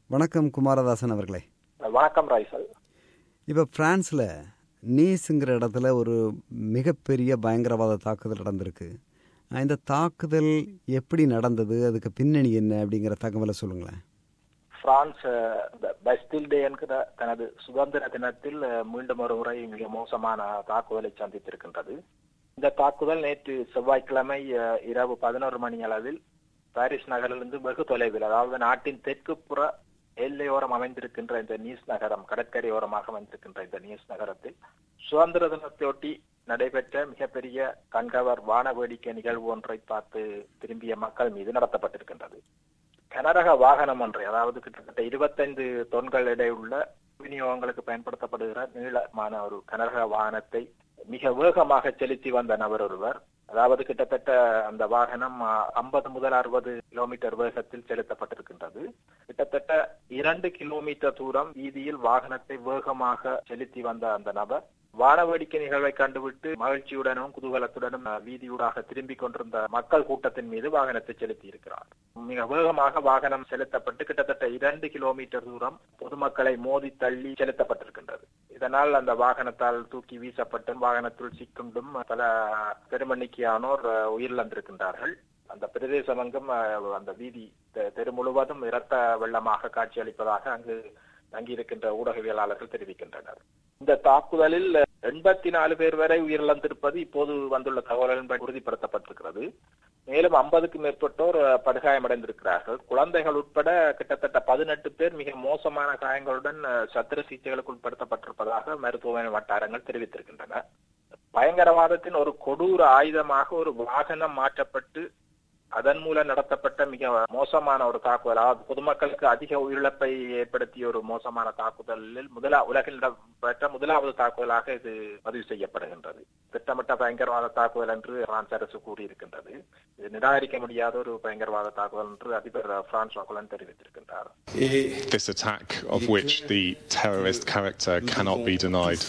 வணக்கம் குமாரதாசன் அவர்களே வணக்கம் ராய்சல் இப்போ பிரான்ஸில் நீஸுங்கிற இடத்துல ஒரு மிகப்பெரிய பயங்கரவாத தாக்குதல் நடந்திருக்கு அஹ் இந்த தாக்குதல் எப்படி நடந்தது அதுக்கு பின்னணி என்ன அப்படிங்கிற தகவலை சொல்லுங்களேன் பிரான்ஸ் அஹ், இந்த பஸ்டில் டே என்கிற தனது சுதந்திர தினத்தில் அஹ், மீண்டும் ஒரு முறை மிக மோசமான தாக்குதலை சந்தித்திருக்கின்றது இந்த தாக்குதல் நேற்று செவ்வாய்க்கிழமை அஹ், இரவு பதினோரு மணி அளவில் பாரிஸ் நகரிலிருந்து வெகு தொலைவில் அதாவது நாட்டின் தெற்கு புற எல்லையோரம் அமைந்திருக்கின்ற இந்த நீஸ் நகரம் கடற்கரையோரமாக அமைந்திருக்கின்ற இந்த நீஸ் நகரத்தில் சுதந்திர தினத்தையொட்டி நடைபெற்ற மிகப்பெரிய கண்கவர் வான வேடிக்கை நிகழ்வு ஒன்றை பார்த்து திரும்பிய மக்கள் மீது நடத்தப்பட்டிருக்கின்றது கனரக வாகனம் ஒன்றை அதாவது கிட்டத்தட்ட இருபத்தைந்து தொன்கள் எடையுள்ள விநியோகங்களுக்கு பயன்படுத்தப்படுகிற நீளமான ஒரு கனரக வாகனத்தை மிக வேகமாக செலுத்தி வந்த நபர் ஒருவர் அதாவது கிட்டத்தட்ட அந்த வாகனம் ஐம்பது முதல் அறுபது கிலோமீட்டர் வேகத்தில் செலுத்தப்பட்டிருக்கின்றது கிட்டத்தட்ட இரண்டு கிலோமீட்டர் தூரம் வீதியில் வாகனத்தை வேகமாக செலுத்தி வந்த அந்த நபர் வானவேடிக்கை நிகழ்வை கண்டுவிட்டு மகிழ்ச்சியுடனும் குதூகலத்துடனும் அஹ், வீதியூடாக திரும்பிக் கொண்டிருந்த மக்கள் கூட்டத்தின் மீது வாகனத்தை செலுத்தி இருக்கிறார் மிக வேகமாக வாகனம் செலுத்தப்பட்டு கிட்டத்தட்ட இரண்டு கிலோமீட்டர் தூரம் பொதுமக்களை மோதி தள்ளி செலுத்தப்பட்டிருக்கின்றது இதனால் அந்த வாகனத்தால் தூக்கி வீசப்பட்டும் வாகனத்துள் சிக்குண்டும் பல பெருமண்ணிக்கையானோர் அஹ், உயிரிழந்திருக்கின்றார்கள் அந்த பிரதேசம் எங்கும் அஹ், அந்த வீதி தெ- தெரு முழுவதும் இரத்த வெள்ளமாக காட்சியளிப்பதாக அங்கு தங்கியிருக்கின்ற ஊடகவியலாளர்கள் தெரிவிக்கின்றனர் இந்த தாக்குதலில் எண்பத்தி நாலு பேர் வரை உயிரிழந்திருப்பது இப்போது வந்துள்ள தகவல்களின்படி உறுதிப்படுத்தப்பட்டிருக்கிறது மேலும் ஐம்பதுக்கும் மேற்பட்டோர் அஹ், படுகாயமடைந்திருக்கிறார்கள் குழந்தைகள் உட்பட கிட்டத்தட்ட பதினெட்டு பேர் மிக மோசமான காயங்களுடன் அஹ், சத்திர சிகிச்சைகளுக்கு உட்படுத்தப்பட்டிருப்பதாக மருத்துவமனை வட்டாரங்கள் தெரிவித்திருக்கின்றன பயங்கரவாதத்தின் ஒரு கொடூர ஆயுதமாக ஒரு வாகனம் மாற்றப்பட்டு அதன் மூலம் நடத்தப்பட்ட மிக மோசமான ஒரு தாக்குதல் அதாவது பொதுமக்களுக்கு அதிக உயிரிழப்பை ஏற்படுத்திய ஒரு மோசமான தாக்குதலில் முதலா உலகில் இடம்பெற்ற முதலாவது தாக்குதலாக இது பதிவு செய்யப்படுகின்றது திட்டமிட்ட பயங்கரவாத தாக்குதல் என்று பிரான்ஸ் அரசு கூறியிருக்கின்றது இது நிராகரிக்க முடியாத ஒரு பயங்கரவாத தாக்குதல் என்று அதிபர் பிரான்ஸ் வாக்குலன் தெரிவித்திருக்கின்றார் This attack, of which the terrorist character cannot be denied,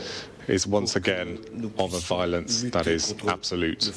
is once again of a violence that is absolute.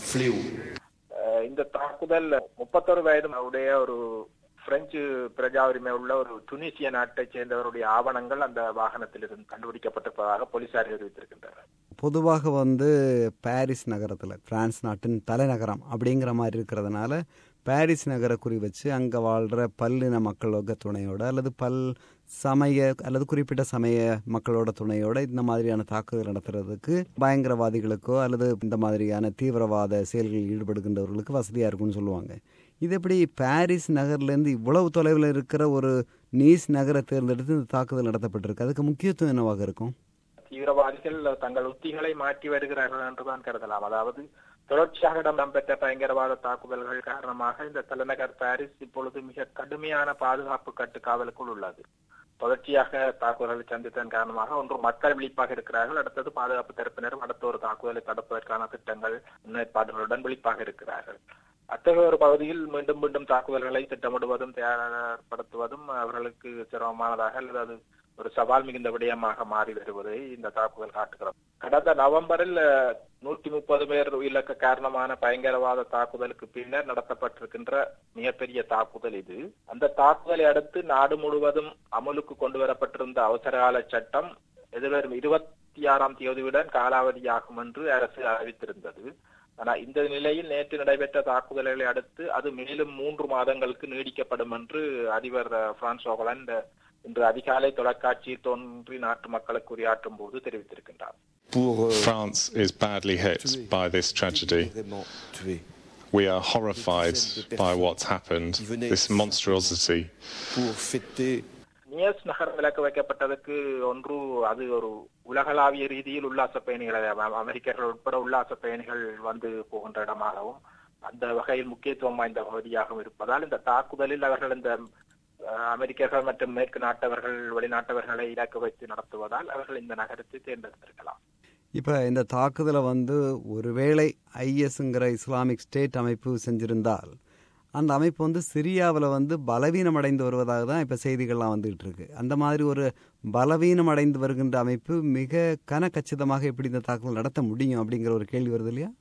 அஹ் இந்த தாக்குதல் முப்பத்தொரு வயது உடைய ஒரு பிரெஞ்சு பிரஜா உரிமை உள்ள ஒரு துனிசிய நாட்டைச் சேர்ந்தவருடைய ஆவணங்கள் அந்த வாகனத்தில் இருந்து கண்டுபிடிக்கப்பட்டிருப்பதாக போலீசார் தெரிவித்திருக்கின்றனர் பொதுவாக வந்து பாரிஸ் நகரத்தில் பிரான்ஸ் நாட்டின் தலைநகரம் அப்படிங்கிற மாதிரி இருக்கிறதுனால பாரிஸ் நகரை குறி வச்சு அங்கே வாழ்கிற பல்லின மக்களோட துணையோட அல்லது பல் சமய அல்லது குறிப்பிட்ட சமய மக்களோட துணையோட இந்த மாதிரியான தாக்குதல் நடத்துறதுக்கு பயங்கரவாதிகளுக்கோ அல்லது இந்த மாதிரியான தீவிரவாத செயல்களில் ஈடுபடுகின்றவர்களுக்கு வசதியாக இருக்கும்னு சொல்லுவாங்க இது எப்படி பாரிஸ் நகர்லேருந்து இவ்வளவு தொலைவில் இருக்கிற ஒரு நீஸ் நகரை தேர்ந்தெடுத்து இந்த தாக்குதல் நடத்தப்பட்டிருக்கு அதுக்கு முக்கியத்துவம் என்னவாக இருக்கும் தீவிரவாதிகள் தங்கள் உத்திகளை மாற்றி வருகிறார்கள் என்றுதான் கருதலாம் அதாவது தொடர்ச்சியாக இடம்பெற்ற பயங்கரவாத தாக்குதல்கள் காரணமாக இந்த தலைநகர் பாரிஸ் இப்பொழுது மிக கடுமையான பாதுகாப்பு கட்டுக்காவலுக்குள் உள்ளது தொடர்ச்சியாக தாக்குதல்களை சந்தித்ததன் காரணமாக ஒன்று மக்கள் விழிப்பாக இருக்கிறார்கள் அடுத்தது பாதுகாப்பு தரப்பினரும் அடுத்த ஒரு தாக்குதலை தடுப்பதற்கான திட்டங்கள் முன்னேற்பாடுகளுடன் விழிப்பாக இருக்கிறார்கள் அத்தகைய ஒரு பகுதியில் மீண்டும் மீண்டும் தாக்குதல்களை திட்டமிடுவதும் தயார்படுத்துவதும் அவர்களுக்கு சிரமமானதாக அல்லது அது ஒரு சவால் மிகுந்த விடயமாக மாறி வருவதை இந்த தாக்குதல் காட்டுகிறது கடந்த நவம்பரில் அஹ், நூற்றி முப்பது பேர் உயிரிழக்க காரணமான பயங்கரவாத தாக்குதலுக்கு பின்னர் நடத்தப்பட்டிருக்கின்ற மிகப்பெரிய தாக்குதல் இது அந்த தாக்குதலை அடுத்து நாடு முழுவதும் அமலுக்கு கொண்டு வரப்பட்டிருந்த அவசரகால சட்டம் எதிர்வரும் இருபத்தி ஆறாம் தேதியுடன் காலாவதியாகும் என்று அரசு அறிவித்திருந்தது ஆனா இந்த நிலையில் நேற்று நடைபெற்ற தாக்குதல்களை அடுத்து அது மேலும் மூன்று மாதங்களுக்கு நீடிக்கப்படும் என்று அதிபர் அஹ், பிரான்ஸ் ஹோலண்ட் இன்று அதிகாலை தொலைக்காட்சியில் தோன்றி நாட்டு மக்களுக்கு உரையாற்றும் போது தெரிவித்திருக்கின்றார் pour euh, France is badly hit by this tragedy. vraiment tuer. We are horrified by what's happened, this monstrosity. Pour fêter நியஸ் நகர் விலக்கு வைக்கப்பட்டதற்கு ஒன்று அது ஒரு உலகளாவிய ரீதியில் உல்லாச பயணிகள் அ- அமெரிக்கர்கள் உட்பட உல்லாச பயணிகள் வந்து போகின்ற இடமாகவும் அந்த வகையில் முக்கியத்துவம் வாய்ந்த பகுதியாகவும் இருப்பதால் இந்த தாக்குதலில் அவர்கள் இந்த அஹ், அமெரிக்கர்கள் மற்றும் மேற்கு நாட்டவர்கள் வெளிநாட்டவர்களை இலக்கு வைத்து நடத்துவதால் அவர்கள் இந்த நகரத்தை தேர்ந்தெடுத்திருக்கலாம் இப்போ இந்த தாக்குதலை வந்து ஒருவேளை ஐஎஸ்ங்கிற இஸ்லாமிக் ஸ்டேட் அமைப்பு செஞ்சிருந்தால் அந்த அமைப்பு வந்து சிரியாவில் வந்து பலவீனம் அடைந்து வருவதாக தான் இப்போ செய்திகள்லாம் வந்துகிட்டு இருக்கு அந்த மாதிரி ஒரு பலவீனம் அடைந்து வருகின்ற அமைப்பு மிக கன கச்சிதமாக எப்படி இந்த தாக்குதல் நடத்த முடியும் அப்படிங்கிற ஒரு கேள்வி வருது இல்லையா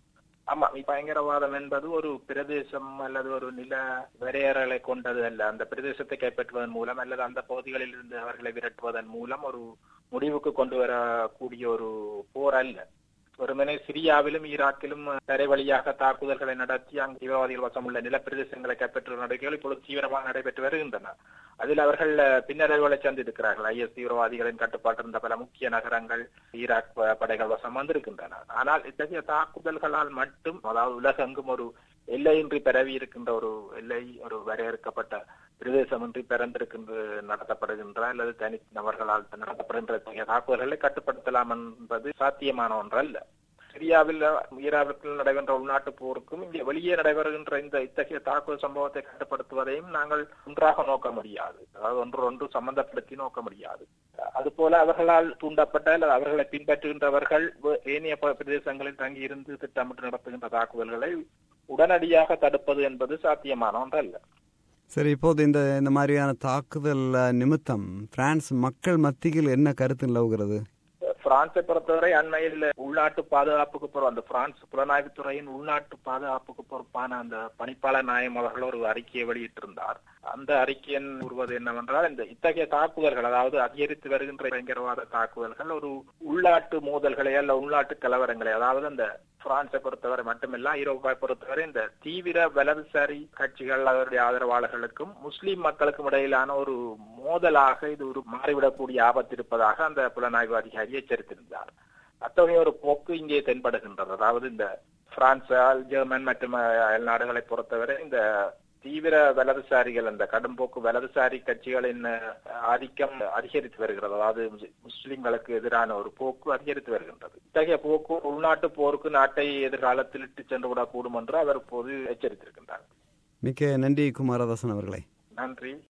ஆமா பயங்கரவாதம் என்பது ஒரு பிரதேசம் அல்லது ஒரு நில வரையறைகளை கொண்டது அல்ல அந்த பிரதேசத்தை கைப்பற்றுவதன் மூலம் அல்லது அந்த பகுதிகளில் இருந்து அவர்களை விரட்டுவதன் மூலம் ஒரு முடிவுக்கு கொண்டு வரக்கூடிய ஒரு போர் அல்ல வெறுமனே சிரியாவிலும் ஈராக்கிலும் தரை வழியாக தாக்குதல்களை நடத்தி அங்கு தீவிரவாதிகள் வசமுள்ள நிலப்பிரதேசங்களை கைப்பற்றும் நடவடிக்கைகள் இப்பொழுது தீவிரமாக நடைபெற்று வருகின்றன அதில் அவர்கள் பின்னடைவுகளை சந்தித்திருக்கிறார்கள் ஐஎஸ் தீவிரவாதிகளின் கட்டுப்பாட்டு இருந்த பல முக்கிய நகரங்கள் ஈராக் படைகள் வசம் வந்திருக்கின்றன ஆனால் இத்தகைய தாக்குதல்களால் மட்டும் அதாவது உலகெங்கும் ஒரு எல்லையின்றி பரவி இருக்கின்ற ஒரு எல்லை ஒரு வரையறுக்கப்பட்ட பிரதேசமின்றி பிறந்திருக்கின்ற நடத்தப்படுகின்ற அல்லது தனி நபர்களால் நடத்தப்படுகின்ற தாக்குதல்களை கட்டுப்படுத்தலாம் என்பது சாத்தியமான ஒன்றல்ல சிரியாவில் ஈராக்கில் நடைபெற்ற உள்நாட்டு போருக்கும் இங்கே வெளியே நடைபெறுகின்ற இந்த இத்தகைய தாக்குதல் சம்பவத்தை கட்டுப்படுத்துவதையும் நாங்கள் ஒன்றாக நோக்க முடியாது அதாவது ஒன்று ஒன்று சம்பந்தப்படுத்தி நோக்க முடியாது அதுபோல அவர்களால் தூண்டப்பட்ட அல்லது அவர்களை பின்பற்றுகின்றவர்கள் ஏனைய பிரதேசங்களில் தங்கி இருந்து திட்டமிட்டு நடத்துகின்ற தாக்குதல்களை உடனடியாக தடுப்பது என்பது சாத்தியமான ஒன்றல்ல சரி இப்போது இந்த இந்த மாதிரியான தாக்குதல் நிமித்தம் பிரான்ஸ் மக்கள் மத்தியில் என்ன கருத்து நிலவுகிறது பிரான்சை பொறுத்தவரை அண்மையில் உள்நாட்டு பாதுகாப்புக்கு பொறுப்பு அந்த பிரான்ஸ் புலனாய்வுத்துறையின் உள்நாட்டு பாதுகாப்புக்கு பொறுப்பான அந்த பணிப்பாளர் நாயம் அவர்கள் ஒரு அறிக்கையை வெளியிட்டிருந்தார் அந்த அறிக்கையின் கூறுவது என்னவென்றால் இந்த இத்தகைய தாக்குதல்கள் அதாவது அதிகரித்து வருகின்ற பயங்கரவாத தாக்குதல்கள் ஒரு உள்நாட்டு மோதல்களை அல்ல உள்நாட்டு கலவரங்களை அதாவது அந்த பிரான்ஸை பொறுத்தவரை மட்டுமில்ல ஐரோப்பாவை பொறுத்தவரை இந்த தீவிர வலதுசாரி கட்சிகள் அவருடைய ஆதரவாளர்களுக்கும் முஸ்லிம் மக்களுக்கும் இடையிலான ஒரு மோதலாக இது ஒரு மாறிவிடக்கூடிய ஆபத்து இருப்பதாக அந்த புலனாய்வு அதிகாரி எச்சரித்திருந்தார் அத்தகைய ஒரு போக்கு இங்கே தென்படுகின்றது அதாவது இந்த பிரான்ஸ் ஜெர்மன் மற்றும் அயல் நாடுகளை பொறுத்தவரை இந்த தீவிர வலதுசாரிகள் அந்த கடும்போக்கு வலதுசாரி கட்சிகளின் ஆதிக்கம் அதிகரித்து வருகிறது அதாவது முஸ்லிம்களுக்கு எதிரான ஒரு போக்கு அதிகரித்து வருகின்றது இத்தகைய போக்கு உள்நாட்டு போருக்கு நாட்டை எதிர்காலத்தில் இட்டு சென்று விடக்கூடும் என்று அவர் இப்போது எச்சரித்திருக்கின்றார் மிக்க நன்றி குமாரதாசன் அவர்களே நன்றி